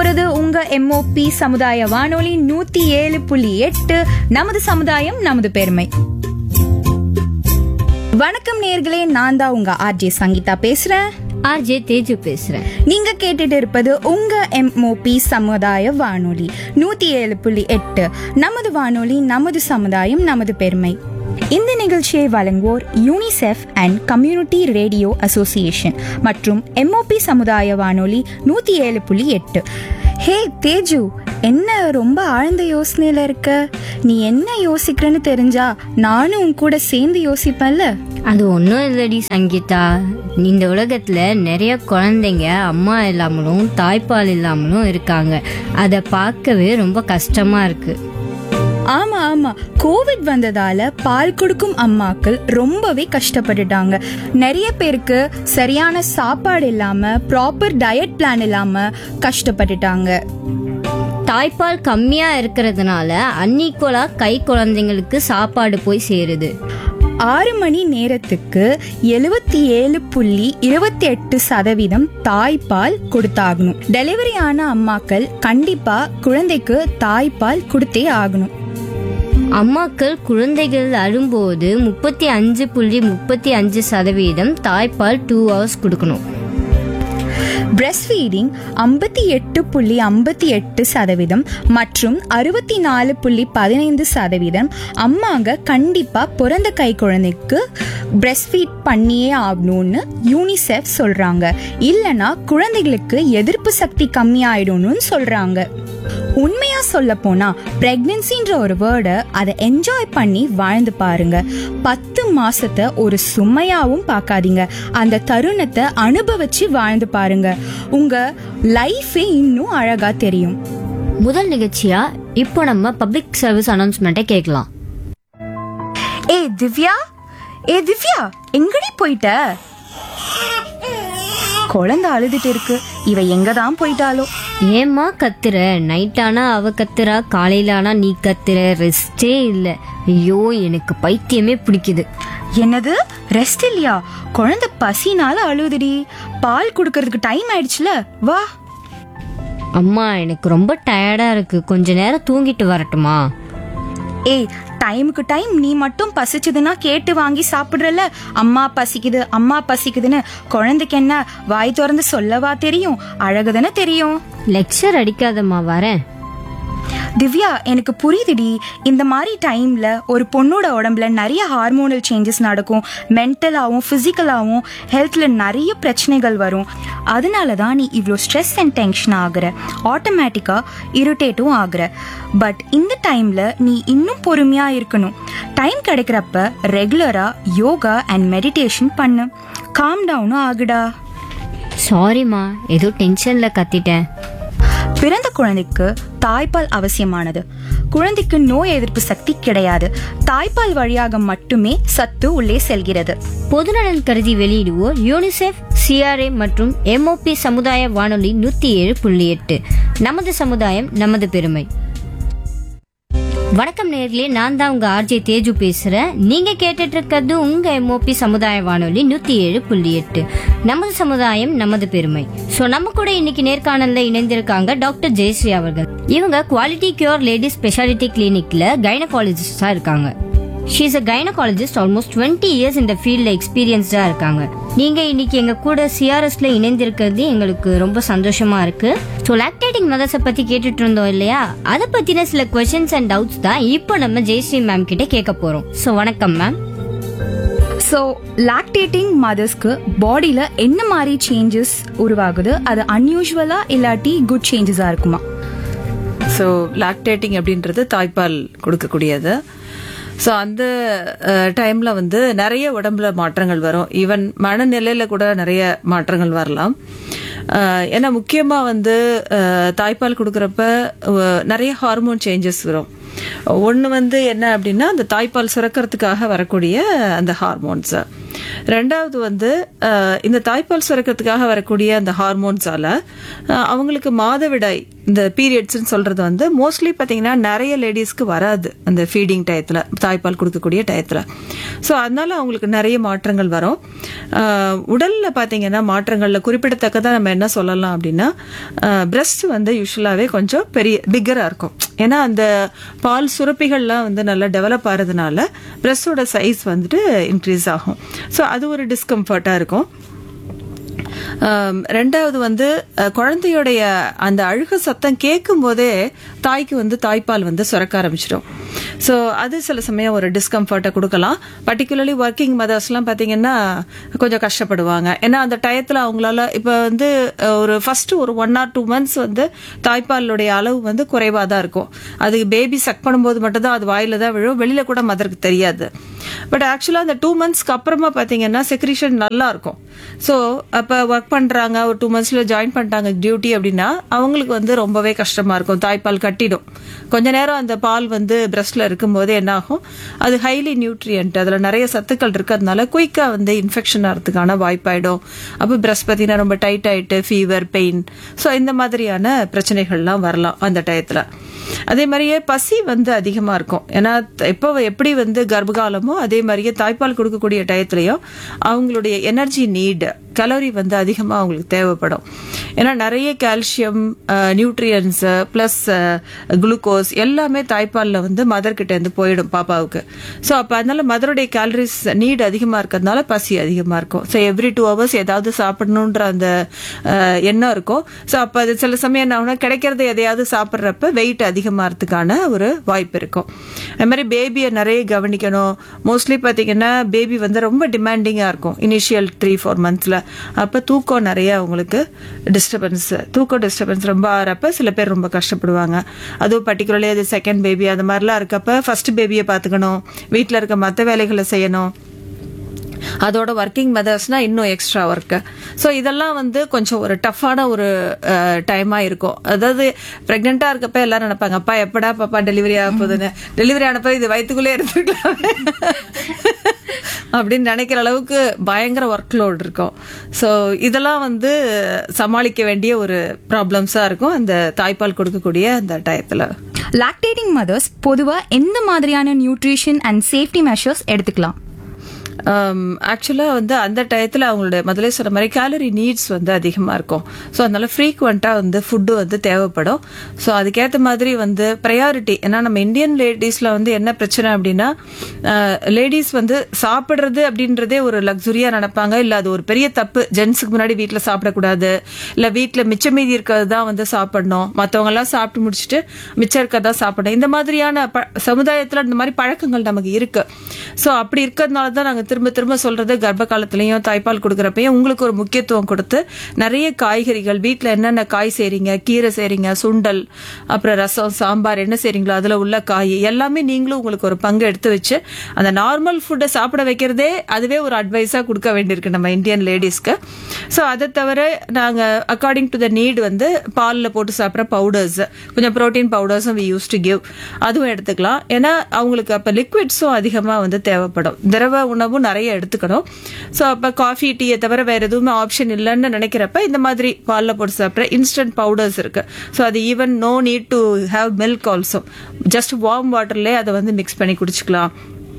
போறது உங்க எம்ஓபி சமுதாய வானொலி நூத்தி ஏழு புள்ளி எட்டு நமது சமுதாயம் நமது பெருமை வணக்கம் நேர்களே நான் தான் உங்க ஆர்ஜே சங்கீதா பேசுறேன் ஆர்ஜே தேஜு பேசுறேன் நீங்க கேட்டுட்டு இருப்பது உங்க எம்ஓபி சமுதாய வானொலி நூத்தி ஏழு புள்ளி எட்டு நமது வானொலி நமது சமுதாயம் நமது பெருமை இந்த நிகழ்ச்சியை வழங்குவோர் UNICEF and community radio association மற்றும் எம்ஓபி சமுதாய வானொலி நூத்தி ஏழு புள்ளி எட்டு ஹே தேஜு என்ன ரொம்ப ஆழ்ந்த யோசனையில இருக்க நீ என்ன யோசிக்கிறன்னு தெரிஞ்சா நானும் உன் கூட சேர்ந்து யோசிப்பேன்ல அது ஒன்றும் இல்லடி சங்கீதா இந்த உலகத்துல நிறைய குழந்தைங்க அம்மா இல்லாமலும் தாய்ப்பால் இல்லாமலும் இருக்காங்க அதை பார்க்கவே ரொம்ப கஷ்டமா இருக்கு ஆமா ஆமா கோவிட் வந்ததால பால் கொடுக்கும் அம்மாக்கள் ரொம்பவே கஷ்டப்பட்டுட்டாங்க நிறைய பேருக்கு சரியான சாப்பாடு இல்லாம ப்ராப்பர் டயட் பிளான் இல்லாம கஷ்டப்பட்டுட்டாங்க தாய்ப்பால் கம்மியா இருக்கிறதுனால அன்ஈக்குவலா கை குழந்தைங்களுக்கு சாப்பாடு போய் சேருது ஆறு மணி நேரத்துக்கு எழுவத்தி ஏழு புள்ளி இருபத்தி எட்டு சதவீதம் தாய்ப்பால் கொடுத்தாகணும் டெலிவரி ஆன அம்மாக்கள் கண்டிப்பா குழந்தைக்கு தாய்ப்பால் கொடுத்தே ஆகணும் அம்மாக்கள் குழந்தைகள் அழும்போது முப்பத்தி அஞ்சு புள்ளி முப்பத்தி அஞ்சு சதவீதம் தாய்ப்பால் டூ ஹவர்ஸ் கொடுக்கணும் பிரஸ்ட் ஃபீடிங் ஐம்பத்தி எட்டு புள்ளி ஐம்பத்தி எட்டு சதவீதம் மற்றும் அறுபத்தி நாலு புள்ளி பதினைந்து சதவீதம் அம்மாங்க கண்டிப்பா பிறந்த கை குழந்தைக்கு பிரஸ்ட் ஃபீட் பண்ணியே ஆகணும்னு யூனிசெஃப் சொல்றாங்க இல்லனா குழந்தைகளுக்கு எதிர்ப்பு சக்தி கம்மியாயிடும்னு சொல்றாங்க உண்மையா சொல்ல போனா பிரெக்னன்சின்ற ஒரு வேர்டை அதை என்ஜாய் பண்ணி வாழ்ந்து பாருங்க பத்து மாசத்தை ஒரு சுமையாவும் பார்க்காதீங்க அந்த தருணத்தை அனுபவிச்சு வாழ்ந்து பாருங்க உங்க லைஃபே இன்னும் அழகா தெரியும் முதல் நிகழ்ச்சியா இப்போ நம்ம பப்ளிக் சர்வீஸ் அனௌன்ஸ்மெண்ட்டை கேட்கலாம் ஏ திவ்யா ஏ திவ்யா எங்கடி போயிட்ட குழந்தை அழுதுட்டு இருக்கு இவ எங்க தான் போயிட்டாலோ ஏம்மா கத்துற நைட் ஆனா அவ கத்துறா காலையில ஆனா நீ கத்துற ரெஸ்டே இல்ல ஐயோ எனக்கு பைத்தியமே பிடிக்குது என்னது ரெஸ்ட் இல்லையா குழந்தை பசினால அழுதுடி பால் குடுக்கறதுக்கு டைம் ஆயிடுச்சுல வா அம்மா எனக்கு ரொம்ப டயர்டா இருக்கு கொஞ்ச நேரம் தூங்கிட்டு வரட்டுமா ஏய் டைமுக்கு டைம் நீ மட்டும் பசிச்சதுன்னா கேட்டு வாங்கி சாப்பிடுறல அம்மா பசிக்குது அம்மா பசிக்குதுன்னு குழந்தைக்கு என்ன வாய் திறந்து சொல்லவா தெரியும் அழகுதானே தெரியும் லெக்சர் அடிக்காதம்மா வரேன் திவ்யா எனக்கு புரியுதுடி இந்த மாதிரி டைம்ல ஒரு பொண்ணோட உடம்புல நிறைய ஹார்மோனல் சேஞ்சஸ் நடக்கும் மென்டலாகவும் ஃபிசிக்கலாகவும் ஹெல்த்ல நிறைய பிரச்சனைகள் வரும் அதனால தான் நீ இவ்வளோ ஸ்ட்ரெஸ் அண்ட் டென்ஷன் ஆகுற ஆட்டோமேட்டிக்கா இரிட்டேட்டும் ஆகுற பட் இந்த டைம்ல நீ இன்னும் பொறுமையா இருக்கணும் டைம் கிடைக்கிறப்ப ரெகுலரா யோகா அண்ட் மெடிடேஷன் பண்ணு காம் டவுனும் ஆகுடா சாரிம்மா ஏதோ டென்ஷன்ல கத்திட்டேன் பிறந்த குழந்தைக்கு தாய்ப்பால் அவசியமானது குழந்தைக்கு நோய் எதிர்ப்பு சக்தி கிடையாது தாய்ப்பால் வழியாக மட்டுமே சத்து உள்ளே செல்கிறது பொதுநலன் கருதி வெளியிடுவோர் யூனிசெஃப் சிஆர்ஏ மற்றும் எம்ஓபி சமுதாய வானொலி நூத்தி ஏழு புள்ளி எட்டு நமது சமுதாயம் நமது பெருமை வணக்கம் நேர்களே நான் தான் உங்க ஆர்ஜே தேஜு பேசுறேன் நீங்க கேட்டுட்டு இருக்கிறது உங்க எம்ஓபி சமுதாய வானொலி நூத்தி ஏழு புள்ளி எட்டு நமது சமுதாயம் நமது பெருமை சோ நம்ம கூட இன்னைக்கு நேர்காணல்ல இணைந்திருக்காங்க டாக்டர் ஜெயஸ்ரீ அவர்கள் இவங்க குவாலிட்டி கியூர் லேடி ஸ்பெஷாலிட்டி கிளினிக்ல கைனகாலஜிஸ்டா இருக்காங்க she is a gynaecologist almost twenty years இந்த ஃபீல்ட்ல எக்ஸ்பீரியன்ஸ்டா இருக்காங்க நீங்க இன்னைக்கு எங்க கூட சிஆர்எஸ்ல இணைந்திருக்கிறது எங்களுக்கு ரொம்ப சந்தோஷமா இருக்கு ஸோ லாக்டேட்டிங் மதர்ஸை பத்தி கேட்டுட்டு இருந்தோம் இல்லையா அதை பத்தின சில கொஸ்டின்ஸ் அண்ட் டவுட்ஸ் தான் இப்போ நம்ம ஜெயஸ்ரீ மேம் கிட்ட கேட்க போறோம் ஸோ வணக்கம் மேம் ஸோ லாக்டேட்டிங் மதர்ஸ்க்கு பாடியில் என்ன மாதிரி சேஞ்சஸ் உருவாகுது அது அன்யூஷுவலா இல்லாட்டி குட் சேஞ்சஸாக இருக்குமா ஸோ லாக்டேட்டிங் அப்படின்றது தாய்ப்பால் கொடுக்கக்கூடியது ஸோ அந்த டைமில் வந்து நிறைய உடம்புல மாற்றங்கள் வரும் ஈவன் மனநிலையில் கூட நிறைய மாற்றங்கள் வரலாம் அஹ், ஏன்னா முக்கியமாக வந்து அஹ், தாய்ப்பால் கொடுக்குறப்ப அஹ், நிறைய ஹார்மோன் சேஞ்சஸ் வரும் ஒன்று வந்து என்ன அப்படின்னா அந்த தாய்ப்பால் சுரக்கிறதுக்காக வரக்கூடிய அந்த ஹார்மோன்ஸ் ரெண்டாவது வந்து அஹ், இந்த தாய்ப்பால் சுரக்கிறதுக்காக வரக்கூடிய அந்த ஹார்மோன்ஸால அஹ், அவங்களுக்கு மாதவிடாய் இந்த பீரியட்ஸ்னு சொல்றது வந்து மோஸ்ட்லி பார்த்தீங்கன்னா நிறைய லேடிஸ்க்கு வராது அந்த ஃபீடிங் டயத்தில் தாய்ப்பால் கொடுக்கக்கூடிய டயத்தில் ஸோ அதனால அவங்களுக்கு நிறைய மாற்றங்கள் வரும் அஹ், உடல்ல பார்த்தீங்கன்னா மாற்றங்களில் குறிப்பிடத்தக்கதாக நம்ம என்ன சொல்லலாம் அப்படின்னா பிரஸ்ட் வந்து யூஸ்வலாகவே கொஞ்சம் பெரிய பிக்கராக இருக்கும் ஏன்னா அந்த பால் சுரப்பிகள்லாம் வந்து நல்லா டெவலப் ஆகிறதுனால பிரஸ்டோட சைஸ் வந்துட்டு இன்க்ரீஸ் ஆகும் ஸோ அது ஒரு டிஸ்கம்ஃபர்ட்டாக இருக்கும் ஆம், ரெண்டாவது வந்து அஹ், குழந்தையுடைய அந்த அழுக சத்தம் கேட்கும் போதே தாய்க்கு வந்து தாய்ப்பால் வந்து சுரக்க ஆரம்பிச்சிடும் ஸோ அது சில சமயம் ஒரு டிஸ்கம்ஃபர்ட்டை கொடுக்கலாம் பர்டிகுலர்லி ஒர்க்கிங் மதர்ஸ்லாம் பார்த்தீங்கன்னா கொஞ்சம் கஷ்டப்படுவாங்க ஏன்னா அந்த டயத்தில் அவங்களால இப்போ வந்து அஹ், ஒரு ஃபர்ஸ்ட் ஒரு ஒன் ஆர் டூ மந்த்ஸ் வந்து தாய்ப்பாலுடைய அளவு வந்து குறைவாக தான் இருக்கும் அது பேபி சக் பண்ணும்போது மட்டும்தான் அது வாயில தான் விழும் வெளியில கூட மதருக்கு தெரியாது பட் ஆக்சுவலாக அந்த டூ மந்த்ஸ்க்கு அப்புறமா பார்த்தீங்கன்னா செக்ரிஷன் நல்லா இருக்கும் ஸோ அப்போ ஒர்க் பண்ணுறாங்க ஒரு டூ மந்த்ஸில் ஜாயின் பண்ணிட்டாங்க டியூட்டி அப்படின்னா அவங்களுக்கு வந்து ரொம்பவே கஷ்டமாக இருக்கும் தாய்ப்பால் கட்டிடும் கொஞ்ச நேரம் அந்த பால் வந்து பிரஸ்ட்ல இருக்கும்போது என்ன ஆகும் அது ஹைலி நியூட்ரியன்ட் அதில் நிறைய சத்துக்கள் இருக்கிறதுனால குயிக்காக வந்து இன்ஃபெக்ஷன் ஆகிறதுக்கான வாய்ப்பாயிடும் அப்போ பிரஸ்ட் பார்த்தீங்கன்னா ரொம்ப டைட் ஆயிட்டு ஃபீவர் பெயின் ஸோ இந்த மாதிரியான பிரச்சனைகள்லாம் வரலாம் அந்த டயத்தில் அதே மாதிரியே பசி வந்து அதிகமாக இருக்கும் ஏன்னா எப்போ எப்படி வந்து கர்ப்பகாலமோ அதே மாதிரியே தாய்ப்பால் கொடுக்கக்கூடிய டயத்துலையும் அவங்களுடைய எனர்ஜி நீட் கலோரி வந்து அதிகமாக அவங்களுக்கு தேவைப்படும் ஏன்னா நிறைய கால்சியம் நியூட்ரியன்ஸ் ப்ளஸ் குளுக்கோஸ் எல்லாமே தாய்ப்பாலில் வந்து மதர் கிட்ட இருந்து போயிடும் பாப்பாவுக்கு ஸோ அப்போ அதனால மதருடைய கேலரிஸ் நீட் அதிகமாக இருக்கிறதுனால பசி அதிகமாக இருக்கும் ஸோ எவ்ரி டூ ஹவர்ஸ் ஏதாவது சாப்பிடணுன்ற அந்த அஹ், எண்ணம் இருக்கும் ஸோ அப்போ அது சில சமயம் என்ன ஆகும்னா கிடைக்கிறத எதையாவது சாப்பிட்றப்ப வெயிட் அதிகமாகிறதுக்கான ஒரு வாய்ப்பு இருக்கும் அது மாதிரி பேபியை நிறைய கவனிக்கணும் மோஸ்ட்லி பார்த்தீங்கன்னா பேபி வந்து ரொம்ப டிமாண்டிங்காக இருக்கும் இனிஷியல் த்ரீ ஃபோர் மந்த்ஸில் அப்போ தூக்கம் நிறைய அவங்களுக்கு டிஸ்டர்பன்ஸ் தூக்கம் டிஸ்டர்பன்ஸ் ரொம்ப ஆகிறப்ப சில பேர் ரொம்ப கஷ்டப்படுவாங்க அதுவும் பர்டிகுலர்லி அது செகண்ட் பேபி அந்த மாதிரிலாம் இருக்கப்ப ஃபர்ஸ்ட் பேபியை பார்த்துக்கணும் வீட்டில் இருக்க மற்ற வேலைகளை செய்யணும் அதோட ஒர்க்கிங் மெதர்ஸ்னா இன்னும் எக்ஸ்ட்ரா ஒர்க்கு ஸோ இதெல்லாம் வந்து கொஞ்சம் ஒரு டஃப்பான ஒரு டைமாக இருக்கும் அதாவது ப்ரெக்னெண்ட்டாக இருக்கப்ப எல்லாரும் நினைப்பாங்க அப்பா எப்படா பாப்பா டெலிவரி ஆக போகுதுன்னு டெலிவரி ஆனப்ப இது வயிற்றுக்குள்ளே இருந்துருக்கலாம் அப்படின்னு நினைக்கிற அளவுக்கு பயங்கர ஒர்க் லோட் இருக்கும் ஸோ இதெல்லாம் வந்து சமாளிக்க வேண்டிய ஒரு ப்ராப்ளம்ஸாக இருக்கும் அந்த தாய்ப்பால் கொடுக்கக்கூடிய அந்த டயத்தில் லாக்டேட்டிங் மதர்ஸ் பொதுவா எந்த மாதிரியான நியூட்ரிஷன் அண்ட் சேஃப்டி மெஷர்ஸ் எடுத்துக்கலாம் ஆக்சுவலாக வந்து அந்த டயத்தில் அவங்களுடைய முதலே சொன்ன மாதிரி கேலரி நீட்ஸ் வந்து அதிகமாக இருக்கும் ஸோ அதனால ஃப்ரீக்வெண்ட்டாக வந்து ஃபுட்டு வந்து தேவைப்படும் ஸோ அதுக்கேற்ற மாதிரி வந்து ப்ரையாரிட்டி ஏன்னா நம்ம இந்தியன் லேடிஸில் வந்து என்ன பிரச்சனை அப்படின்னா லேடிஸ் வந்து சாப்பிட்றது அப்படின்றதே ஒரு லக்ஸுரியாக நினைப்பாங்க இல்லை அது ஒரு பெரிய தப்பு ஜென்ஸுக்கு முன்னாடி வீட்டில் சாப்பிடக்கூடாது இல்லை வீட்டில் மிச்சம் மீதி இருக்கிறது தான் வந்து சாப்பிடணும் மற்றவங்கெல்லாம் சாப்பிட்டு முடிச்சுட்டு மிச்சம் இருக்கிறதா சாப்பிடணும் இந்த மாதிரியான ப சமுதாயத்தில் இந்த மாதிரி பழக்கங்கள் நமக்கு இருக்கு ஸோ அப்படி இருக்கிறதுனால தான் நாங்கள் திரும்ப திரும்ப சொல்றது கர்ப்ப காலத்துலயும் தாய்ப்பால் கொடுக்குறப்பையும் உங்களுக்கு ஒரு முக்கியத்துவம் கொடுத்து நிறைய காய்கறிகள் வீட்டில் என்னென்ன காய் செய்றீங்க கீரை செய்றீங்க சுண்டல் அப்புறம் ரசம் சாம்பார் என்ன செய்றீங்களோ அதில் உள்ள காய் எல்லாமே நீங்களும் உங்களுக்கு ஒரு பங்கு எடுத்து வச்சு அந்த நார்மல் ஃபுட்டை சாப்பிட வைக்கிறதே அதுவே ஒரு அட்வைஸாக கொடுக்க வேண்டியிருக்கு நம்ம இந்தியன் லேடிஸ்க்கு ஸோ அதை தவிர நாங்கள் அக்கார்டிங் டு த நீட் வந்து பாலில் போட்டு சாப்பிட்ற பவுடர்ஸ் கொஞ்சம் ப்ரோட்டீன் பவுடர்ஸும் வி யூஸ் டு கிவ் அதுவும் எடுத்துக்கலாம் ஏன்னா அவங்களுக்கு அப்போ லிக்விட்ஸும் அதிகமாக வந்து தேவைப்படும் திரவ உணவும் நிறைய எடுத்துக்கணும் ஸோ அப்போ காஃபி டீயை தவிர வேற எதுவுமே ஆப்ஷன் இல்லைன்னு நினைக்கிறப்ப இந்த மாதிரி பாலில் போட்டு சாப்பிட்ற இன்ஸ்டன்ட் பவுடர்ஸ் இருக்கு ஸோ அது even no need to have milk also just warm வாட்டர்லேயே அதை வந்து மிக்ஸ் பண்ணி குடிச்சுக்கலாம்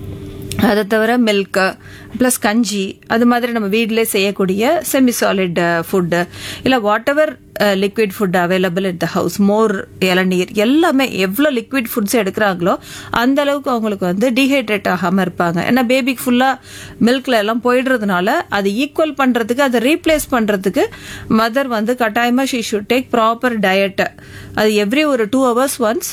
அதை தவிர மில்க்கு ப்ளஸ் கஞ்சி அது மாதிரி நம்ம வீட்டிலே செய்யக்கூடிய செமி சாலிட் ஃபுட்டு இல்லை whatever liquid food available in the house மோர் இளநீர் எல்லாமே எவ்வளோ லிக்விட் ஃபுட்ஸ் எடுக்கிறாங்களோ அந்த அளவுக்கு அவங்களுக்கு வந்து டீஹைட்ரேட் ஆகாமல் இருப்பாங்க ஏன்னா பேபிக்கு ஃபுல்லாக மில்க்ல எல்லாம் போயிடுறதுனால அது ஈக்குவல் பண்ணுறதுக்கு அதை ரீப்ளேஸ் பண்ணுறதுக்கு மதர் வந்து கட்டாயமாக she should take proper diet அது எவ்ரி ஒரு two hours once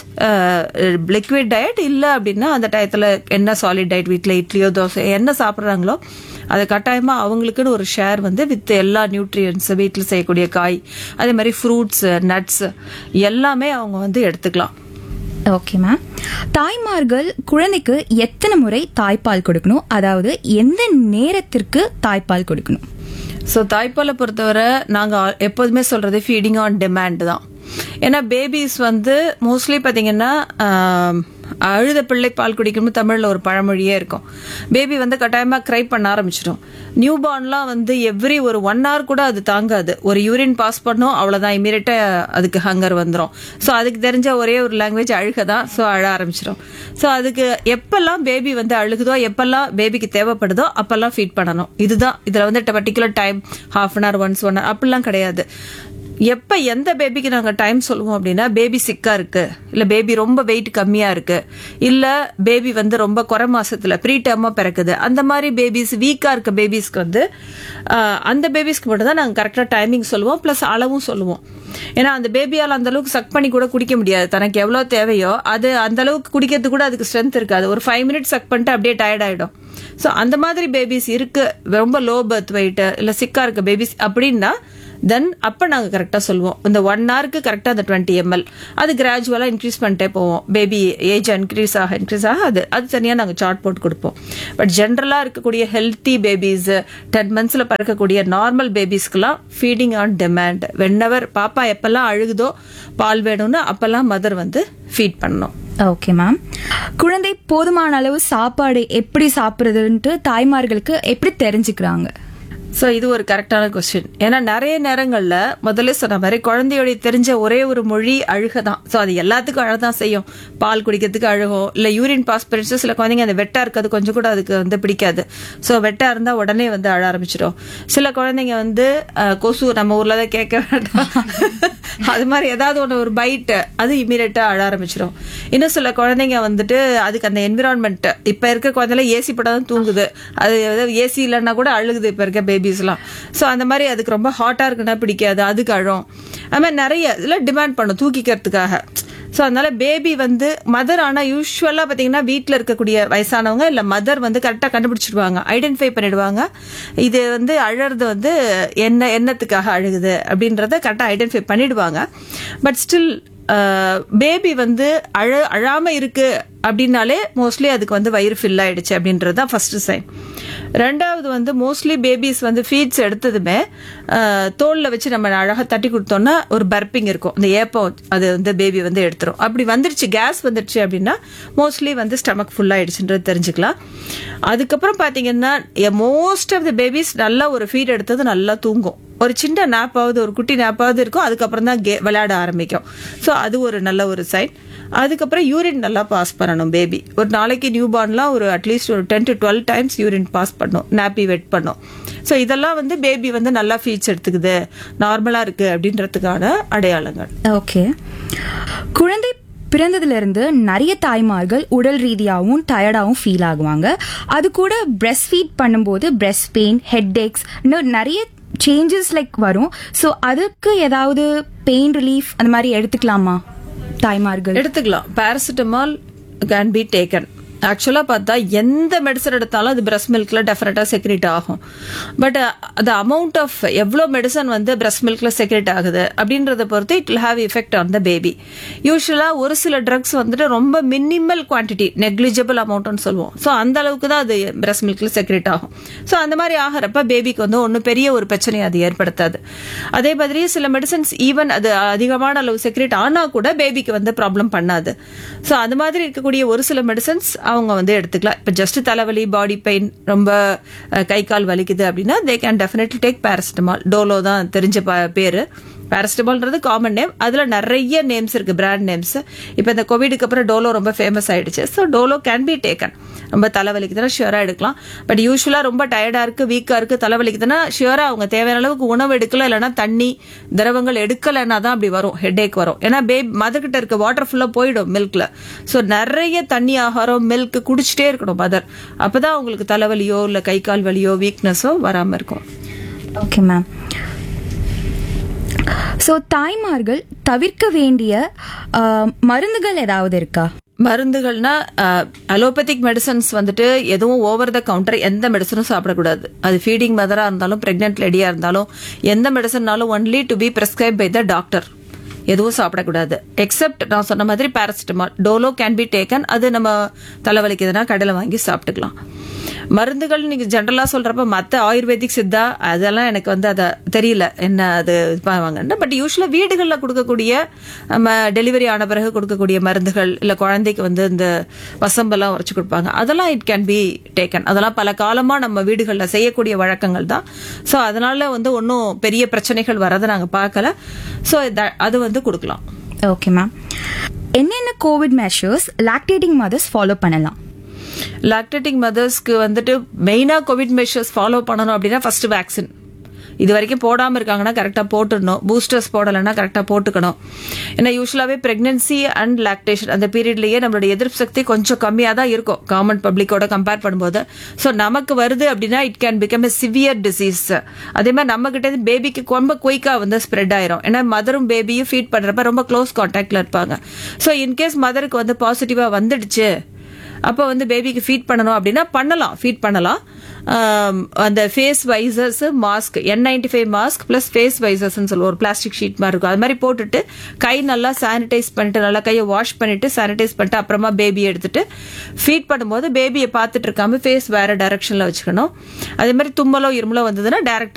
liquid diet இல்லை அப்படின்னா அந்த டயத்தில் என்ன சாலிட் டயட் வீட்டில் இட்லியோ தோசை என்ன சாப்பிட்றாங்களோ அது கட்டாயமாக அவங்களுக்குன்னு ஒரு ஷேர் வந்து வித் எல்லா நியூட்ரியன்ஸ் வீட்டில் செய்யக்கூடிய காய் அதே மாதிரி ஃப்ரூட்ஸ் நட்ஸ் எல்லாமே அவங்க வந்து எடுத்துக்கலாம் ஓகே மேம் தாய்மார்கள் குழந்தைக்கு எத்தனை முறை தாய்ப்பால் கொடுக்கணும் அதாவது எந்த நேரத்திற்கு தாய்ப்பால் கொடுக்கணும் ஸோ தாய்ப்பாலை பொறுத்தவரை நாங்கள் எப்போதுமே சொல்றது ஃபீடிங் ஆன் டிமாண்ட் தான் ஏன்னா பேபிஸ் வந்து மோஸ்ட்லி பார்த்தீங்கன்னா ஆம், அழுத பிள்ளை பால் குடிக்கும்போது தமிழ்ல ஒரு பழமொழியே இருக்கும் பேபி வந்து கட்டாயமா க்ரை பண்ண ஆரம்பிச்சிடும் நியூ பார்ன்லாம் வந்து எவ்ரி ஒரு ஒன் hour கூட அது தாங்காது ஒரு யூரின் பாஸ் பண்ணும் அவ்வளவுதான் இமீடியட்டா அதுக்கு ஹங்கர் வந்துடும் ஸோ அதுக்கு தெரிஞ்ச ஒரே ஒரு லாங்குவேஜ் அழுக தான் ஸோ அழ ஆரம்பிச்சிடும் ஸோ அதுக்கு எப்பெல்லாம் பேபி வந்து அழுகுதோ எப்பெல்லாம் பேபிக்கு தேவைப்படுதோ அப்பெல்லாம் ஃபீட் பண்ணணும் இதுதான் இதுல வந்து particular time half an hour once one hour அப்படிலாம் கிடையாது எப்ப எந்த பேபிக்கு நாங்க டைம் சொல்லுவோம் அப்படின்னா பேபி சிக்கா இருக்கு இல்ல பேபி ரொம்ப வெயிட் கம்மியா இருக்கு இல்ல பேபி வந்து ரொம்ப குறை மாசத்துல ப்ரீ டேர்மா பிறக்குது அந்த மாதிரி பேபிஸ் வீக்கா இருக்க பேபிஸ்க்கு வந்து ஆஹ், அந்த பேபிஸ்க்கு மட்டும் தான் நாங்க கரெக்டா டைமிங் சொல்லுவோம் பிளஸ் அளவும் சொல்லுவோம் ஏன்னா அந்த பேபியால் அந்த அளவுக்கு சக் பண்ணி கூட குடிக்க முடியாது தனக்கு எவ்வளவு தேவையோ அது அந்த அளவுக்கு குடிக்கிறது கூட அதுக்கு ஸ்ட்ரென்த் இருக்காது ஒரு ஃபைவ் மினிட்ஸ் சக் பண்ணிட்டு அப்படியே டயர்ட் ஆயிடும் ஸோ அந்த மாதிரி பேபிஸ் இருக்கு ரொம்ப லோ பர்த் வெயிட் இல்ல சிக்கா இருக்க பேபிஸ் அப்படின்னா தென் அப்போ நாங்கள் கரெக்டாக சொல்லுவோம் இந்த ஒன் ஹவருக்கு கரெக்டாக அந்த டுவெண்ட்டி எம்எல் அது கிராஜுவலாக இன்க்ரீஸ் பண்ணிட்டே போவோம் பேபி ஏஜ் இன்க்ரீஸ் ஆக இன்க்ரீஸ் ஆக அது அது தனியாக நாங்கள் சார்ட் போட்டு கொடுப்போம் பட் ஜென்ரலாக இருக்கக்கூடிய ஹெல்த்தி பேபிஸ் டென் மந்த்ஸில் பிறக்கக்கூடிய நார்மல் பேபிஸ்க்கெல்லாம் ஃபீடிங் ஆன் டிமாண்ட் வென்னவர் பாப்பா எப்பெல்லாம் அழுகுதோ பால் வேணும்னு அப்பெல்லாம் மதர் வந்து ஃபீட் பண்ணணும் ஓகே மேம் குழந்தை போதுமான அளவு சாப்பாடு எப்படி சாப்பிடுறதுன்ட்டு தாய்மார்களுக்கு எப்படி தெரிஞ்சுக்கிறாங்க ஸோ இது ஒரு கரெக்டான கொஸ்டின் ஏன்னா நிறைய நேரங்கள்ல முதல்ல சொன்ன மாதிரி குழந்தையோட தெரிஞ்ச ஒரே ஒரு மொழி அழுக தான் ஸோ அது எல்லாத்துக்கும் அழதான் செய்யும் பால் குடிக்கிறதுக்கு அழுகும் இல்லை யூரின் பாஸ் பண்ணிச்சு சில குழந்தைங்க அந்த வெட்டா இருக்கிறது கொஞ்சம் கூட அதுக்கு வந்து பிடிக்காது ஸோ வெட்டா இருந்தா உடனே வந்து அழ ஆரம்பிச்சிடும் சில குழந்தைங்க வந்து அஹ், கொசு நம்ம ஊர்ல தான் கேட்க வேண்டாம் அது மாதிரி ஏதாவது ஒன்று ஒரு பைட்டு அது இமீடியட்டா அழ ஆரம்பிச்சிடும் இன்னும் சில குழந்தைங்க வந்துட்டு அதுக்கு அந்த என்விரான்மெண்ட் இப்ப இருக்க குழந்தைல ஏசி படம் தூங்குது அது ஏசி இல்லைன்னா கூட அழுகுது இப்ப இருக்க பேபிஸ்லாம் ஸோ அந்த மாதிரி அதுக்கு ரொம்ப ஹாட்டா இருக்குன்னா பிடிக்காது அதுக்கு அழும் அது மாதிரி நிறைய இதில் டிமாண்ட் பண்ணும் தூக்கிக்கிறதுக்காக ஸோ அதனால பேபி வந்து மதர் ஆனால் யூஸ்வலாக பார்த்தீங்கன்னா வீட்டில் இருக்கக்கூடிய வயசானவங்க இல்லை மதர் வந்து கரெக்டாக கண்டுபிடிச்சிடுவாங்க ஐடென்டிஃபை பண்ணிடுவாங்க இது வந்து அழறது வந்து என்ன என்னத்துக்காக அழுகுது அப்படின்றத கரெக்டாக ஐடென்டிஃபை பண்ணிடுவாங்க பட் ஸ்டில் பேபி வந்து அழ அழாம இருக்கு அப்படின்னாலே மோஸ்ட்லி அதுக்கு வந்து வயிறு ஃபில் ஆயிடுச்சு அப்படின்றது தான் ஃபர்ஸ்ட் சைன் ரெண்டாவது வந்து மோஸ்ட்லி பேபிஸ் வந்து ஃபீட்ஸ் எடுத்ததுமே அஹ், தோல்ல வச்சு நம்ம அழகா தட்டி கொடுத்தோம்னா ஒரு பர்பிங் இருக்கும் அந்த ஏப்பம் அது வந்து பேபி வந்து எடுத்துரும் அப்படி வந்துருச்சு கேஸ் வந்துருச்சு அப்படின்னா மோஸ்ட்லி வந்து ஸ்டமக் ஃபுல் ஆயிடுச்சுன்றது தெரிஞ்சுக்கலாம் அதுக்கப்புறம் பாத்தீங்கன்னா மோஸ்ட் ஆஃப் த பேபிஸ் நல்லா ஒரு ஃபீட் எடுத்தது நல்லா தூங்கும் ஒரு சின்ன நாப்பாவது ஒரு குட்டி நாப்பாவது இருக்கும் அதுக்கப்புறம் தான் கே விளையாட ஆரம்பிக்கும் ஸோ அது ஒரு நல்ல ஒரு சைன் அதுக்கப்புறம் யூரின் நல்லா பாஸ் பண்ணணும் பேபி ஒரு நாளைக்கு நியூ பார்ன்லாம் ஒரு அட்லீஸ்ட் ஒரு ten to twelve times urine pass பண்ணும் நாப்பி வெட் பண்ணும் ஸோ இதெல்லாம் வந்து பேபி வந்து நல்லா ஃபீட்ஸ் எடுத்துக்குது நார்மலாக இருக்கு அப்படின்றதுக்கான அடையாளங்கள் ஓகே குழந்தை பிறந்ததுல இருந்து நிறைய தாய்மார்கள் உடல் ரீதியாகவும் டயர்டாகவும் ஃபீல் ஆகுவாங்க அது கூட பிரஸ்ட் ஃபீட் பண்ணும்போது பிரஸ்ட் பெயின் ஹெட் ஏக்ஸ் இன்னும் நிறைய சேஞ்சஸ் லைக் வரும் ஸோ அதுக்கு ஏதாவது பெயின் ரிலீஃப் அந்த மாதிரி எடுத்துக்கலாமா தாய்மார்கள் எடுத்துக்கலாம் பாராசிட்டமால் கேன் பி டேக்கன் ஆக்சுவலாக பார்த்தா எந்த மெடிசன் எடுத்தாலும் அது பிரஸ்ட் மில்க்ல டெஃபினட்டாக செக்ரேட் ஆகும் பட் the அமௌண்ட் ஆஃப் எவ்வளோ மெடிசன் வந்து பிரஸ்ட் மில்க்ல செக்ரேட் ஆகுது அப்படின்றத பொறுத்து it will have effect on the baby யூஸ்வலாக ஒரு சில ட்ரக்ஸ் வந்துட்டு ரொம்ப மினிமல் குவான்டிட்டி நெக்லிஜிபிள் அமௌண்ட்னு சொல்லுவோம் ஸோ அந்த அளவுக்கு தான் அது பிரஸ்ட் மில்க்ல செக்ரேட் ஆகும் ஸோ அந்த மாதிரி ஆகிறப்ப பேபிக்கு வந்து ஒன்றும் பெரிய ஒரு பிரச்சனையை அது ஏற்படுத்தாது அதே மாதிரி சில மெடிசன்ஸ் ஈவன் அது அதிகமான அளவு செக்ரேட் ஆனா கூட பேபிக்கு வந்து ப்ராப்ளம் பண்ணாது ஸோ அது மாதிரி இருக்கக்கூடிய ஒரு சில மெடிசன்ஸ் அவங்க வந்து எடுத்துக்கலாம் இப்போ ஜஸ்ட் தலைவலி பாடி பெயின் ரொம்ப அஹ், கை கால் வலிக்குது அப்படின்னா they can definitely take paracetamol Dolo தான் தெரிஞ்ச ப- பேரு பேரசிட்டமால்ன்றது காமன் நேம் அதுல நிறைய நேம்ஸ் இருக்கு பிராண்ட் நேம்ஸ் இப்போ இந்த கோவிடுக்கு அப்புறம் டோலோ ரொம்ப ஃபேமஸ் ஆயிடுச்சு so Dolo can be taken ரொம்ப தலைவலிக்குதுன்னா ஷியூரா எடுக்கலாம் பட் யூஸ்வலா ரொம்ப டயர்டா இருக்கு வீக்கா இருக்கு தலைவலிக்குதுன்னா ஷியூரா அவங்க தேவையான அளவுக்கு உணவு எடுக்கல இல்லைன்னா தண்ணி திரவங்கள் எடுக்கலைன்னா தான் அப்படி வரும் ஹெட் வரும் ஏன்னா பேபி மதர் கிட்ட இருக்க வாட்டர் ஃபுல்லா போயிடும் மில்க்ல ஸோ நிறைய தண்ணி ஆகாரம் மில்க் குடிச்சிட்டே இருக்கணும் மதர் அப்பதான் அவங்களுக்கு தலைவலியோ இல்ல கை கால் வலியோ வீக்னஸோ வராம இருக்கும் ஓகே மேம் ஸோ தாய்மார்கள் தவிர்க்க வேண்டிய ஆஹ், மருந்துகள் ஏதாவது இருக்கா மருந்துகள்னா அலோபதிக் மெடிசன்ஸ் வந்துட்டு எதுவும் ஓவர் த கவுண்டர் எந்த மெடிசனும் சாப்பிடக்கூடாது அது ஃபீடிங் மதரா இருந்தாலும் பிரெக்னென்ட் லேடியா இருந்தாலும் எந்த மெடிசன்னாலும் only to be prescribed by the doctor எதுவும் சாப்பிடக்கூடாது எக்ஸப்ட் நான் சொன்ன மாதிரி paracetamol Dolo can be taken அது நம்ம தலைவலிக்குதுன்னா கடையில் வாங்கி சாப்பிட்டுக்கலாம் மருந்துகள் நீங்க ஜென்ரலா சொல்றப்ப மத்த ஆயுர்வேதிக் சித்தா அதெல்லாம் எனக்கு வந்து அத தெரியல என்ன அது பாவாங்கன்னு பட் யூஸ்வலா வீடுகள்ல கொடுக்கக்கூடிய நம்ம டெலிவரி ஆன பிறகு கொடுக்கக்கூடிய மருந்துகள் இல்ல குழந்தைக்கு வந்து இந்த வசம்பெல்லாம் உரைச்சு கொடுப்பாங்க அதெல்லாம் இட் கேன் பி டேக்கன் அதெல்லாம் பல காலமா நம்ம வீடுகள்ல செய்யக்கூடிய வழக்கங்கள் தான் ஸோ அதனால வந்து ஒன்றும் பெரிய பிரச்சனைகள் வரதை நாங்க பார்க்கல ஸோ அது வந்து கொடுக்கலாம் ஓகே மேம் என்னென்ன covid measures lactating mothers follow பண்ணலாம் லாக்டேட்டிங் மதர்ஸ்க்கு வந்துட்டு மெயினாக கோவிட் மெஷர்ஸ் ஃபாலோ பண்ணணும் அப்படின்னா ஃபர்ஸ்ட் வேக்சின் இது வரைக்கும் போடாமல் இருக்காங்கன்னா கரெக்டாக போட்டுடணும் பூஸ்டர்ஸ் போடலைன்னா கரெக்டாக போட்டுக்கணும் ஏன்னா யூஸ்வலாகவே ப்ரெக்னென்சி அண்ட் லாக்டேஷன் அந்த பீரியட்லேயே நம்மளோட எதிர்ப்பு சக்தி கொஞ்சம் கம்மியாக தான் இருக்கும் காமன் பப்ளிக்கோட கம்பேர் பண்ணும்போது ஸோ நமக்கு வருது அப்படின்னா it can become a severe disease அதே மாதிரி நம்ம கிட்ட இருந்து பேபிக்கு ரொம்ப குயிக்காக வந்து ஸ்ப்ரெட் ஆயிரும் ஏன்னா மதரும் பேபியும் ஃபீட் பண்ணுறப்ப ரொம்ப க்ளோஸ் கான்டாக்டில் இருப்பாங்க ஸோ இன்கேஸ் மதருக்கு வந்து பாசிட்டிவாக வந்துடுச்சு அப்போ வந்து பேபிக்கு ஃபீட் பண்ணணும் அப்படின்னா பண்ணலாம் ஃபீட் பண்ணலாம் ஆம், அந்த face visors mask N ninety five mask plus face வைசர்ஸ்னு சொல்லுவோம் ஒரு பிளாஸ்டிக் ஷீட் மாதிரி இருக்கும் அது மாதிரி போட்டுட்டு கை நல்லா சானிடைஸ் பண்ணிட்டு நல்லா கையை வாஷ் பண்ணிட்டு சானிடைஸ் பண்ணிட்டு அப்புறமா பேபி எடுத்துட்டு ஃபீட் பண்ணும்போது பேபியை பார்த்துட்டு இருக்காம ஃபேஸ் வேற டைரக்ஷன்ல வச்சுக்கணும் அதே மாதிரி தும்மலோ இருமலோ வந்ததுன்னா டேரக்டா